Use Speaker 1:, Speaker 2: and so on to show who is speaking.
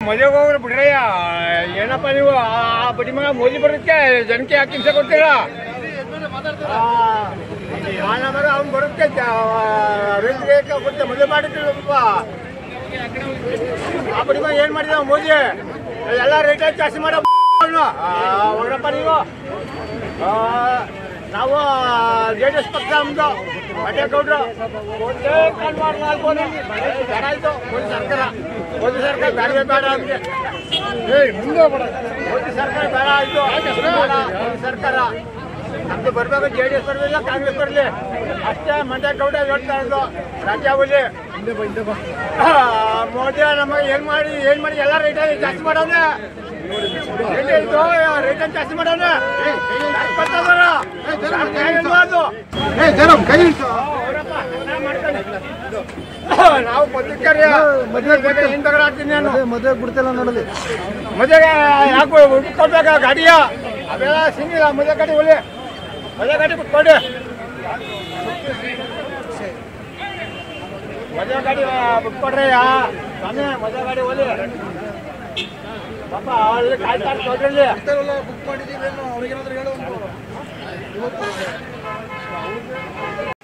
Speaker 1: ಮದುವೆಗೆ ಹೋಗ್ರಿ ಬಿಡ್ರಯ್ಯ ಏನಪ್ಪ ನೀವು ಆ ಬಡ್ಡಿ ಮಗ ಮೋದಿ ಬರೋದಕ್ಕೆ ಜನಕ್ಕೆ ಯಾಕೆ ಹಿಂಸೆ ಕೊಡ್ತೀರಾ ಯಾನ ಮಗ ಅವ್ನು ಬರೋದಕ್ಕೆ ರೈತರಿಗೆ ಕೊಡ್ತೆ ಮದುವೆ ಮಾಡಿದ್ರಪ್ಪ ಆ ಬಡ್ಡಿ ಮಗ ಏನು ಮಾಡಿದ ಮೋದಿ ಎಲ್ಲ ರೇಟ್ ಜಾಸ್ತಿ ಮಾಡೋ ಅವ್ನು. ಆ, ಹೋಗ್ರಪ್ಪ ನೀವು ಆ, ನಾವು ಜೆ ಡಿ ಎಸ್ ಪಕ್ಷ ನಮ್ದು ಗೌಡ್ರು ಒಂದೇ ಕಾಲ್ವಾರ ನಾಲ್ಕು ಬೇಡ ಆಯ್ತು ಮೋದಿ ಸರ್ಕಾರ ಮೋದಿ ಸರ್ಕಾರ ಬೇಡವೇ ಬೇಡ ಅಂದ್ರೆ ಮೋದಿ ಸರ್ಕಾರ ಬೇಡ ಆಯ್ತು ಬೇಡ, ಮೋದಿ ಸರ್ಕಾರ ನಮ್ದು ಬರ್ಬೇಕು ಜೆ ಡಿ ಎಸ್ ಬರಲಿಲ್ಲ ಕಾಂಗ್ರೆಸ್ ಬರಲಿ ಅಷ್ಟೇ ಮಂಡ್ಯ ಗೌಡ ಹೇಳ್ತಾ ಇದ್ದು ರಾಜ್ಯಾವಲಿ ಮೋದಿ ನಮಗೆ ಏನ್ ಮಾಡಿ ಏನ್ ಮಾಡಿ ಎಲ್ಲ ರೇಟ್ ಜಾಸ್ತಿ ಮಾಡೋನೆ ರೇಟ್ ಆಯ್ತು ರೇಟ್ ಜಾಸ್ತಿ ಮಾಡೋನೆ ಅದು ನಾವು ಪತ್ರಿಕೆ ಮದುವೆ ಹಿಂದೆ ತಗಡಾಡ್ತೀನಿ ನಾನು
Speaker 2: ಮದುವೆ ಬಿಡ್ತಿಲ್ಲ ನೋಡಲಿ
Speaker 1: ಮದುವೆಗೆ ಯಾಕೆ ಉಟ್ಕೊಳ್ಬೇಕ ಗಾಡಿಯ ಅವೆಲ್ಲ ಸಿಂಗಿಲ್ಲ ಮದುವೆ ಗಾಡಿ ಒಲಿ ಮದುವೆ ಗಾಡಿ ಬಿಟ್ಕೊಡಿ ಮದುವೆ ಗಾಡಿ ಬಿಟ್ಕೊಡ್ರಿ ಸ್ವಾಮಿ ಮದುವೆ ಗಾಡಿ ಒಲಿ ಪಾಪ ಅಲ್ಲಿ ಕಾಯ್ತಾ ಕೊಡ್ರಿ
Speaker 2: ಬುಕ್ ಮಾಡಿದೀವಿ ಅವ್ರಿಗೇನಾದ್ರು ಹೇಳು